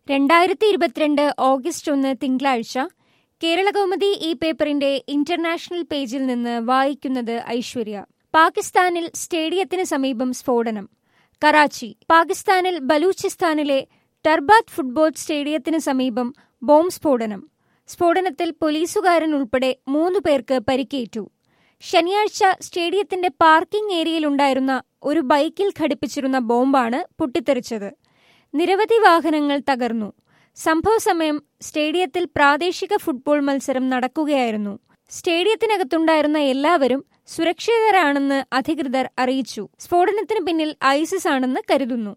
രണ്ടായിരത്തി ഇരുപത്തിരണ്ട് ഓഗസ്റ്റ് ഒന്ന് തിങ്കളാഴ്ച കേരളകൗമുദി ഈ പേപ്പറിന്റെ ഇന്റർനാഷണൽ പേജിൽ നിന്ന് വായിക്കുന്നത് ഐശ്വര്യ പാകിസ്ഥാനിൽ സ്റ്റേഡിയത്തിന് സമീപം സ്ഫോടനം കറാച്ചി പാകിസ്ഥാനിൽ ബലൂചിസ്ഥാനിലെ ടർബാത്ത് ഫുട്ബോൾ സ്റ്റേഡിയത്തിന് സമീപം ബോംബ് സ്ഫോടനം സ്ഫോടനത്തിൽ പോലീസുകാരൻ ഉൾപ്പെടെ മൂന്നു പേർക്ക് പരിക്കേറ്റു ശനിയാഴ്ച സ്റ്റേഡിയത്തിന്റെ പാർക്കിംഗ് ഏരിയയിലുണ്ടായിരുന്ന ഒരു ബൈക്കിൽ ഘടിപ്പിച്ചിരുന്ന ബോംബാണ് പൊട്ടിത്തെറിച്ചത് നിരവധി വാഹനങ്ങൾ തകർന്നു സംഭവസമയം സ്റ്റേഡിയത്തിൽ പ്രാദേശിക ഫുട്ബോൾ മത്സരം നടക്കുകയായിരുന്നു സ്റ്റേഡിയത്തിനകത്തുണ്ടായിരുന്ന എല്ലാവരും സുരക്ഷിതരാണെന്ന് അധികൃതർ അറിയിച്ചു സ്ഫോടനത്തിന് പിന്നിൽ ഐസിസ് ആണെന്ന് കരുതുന്നു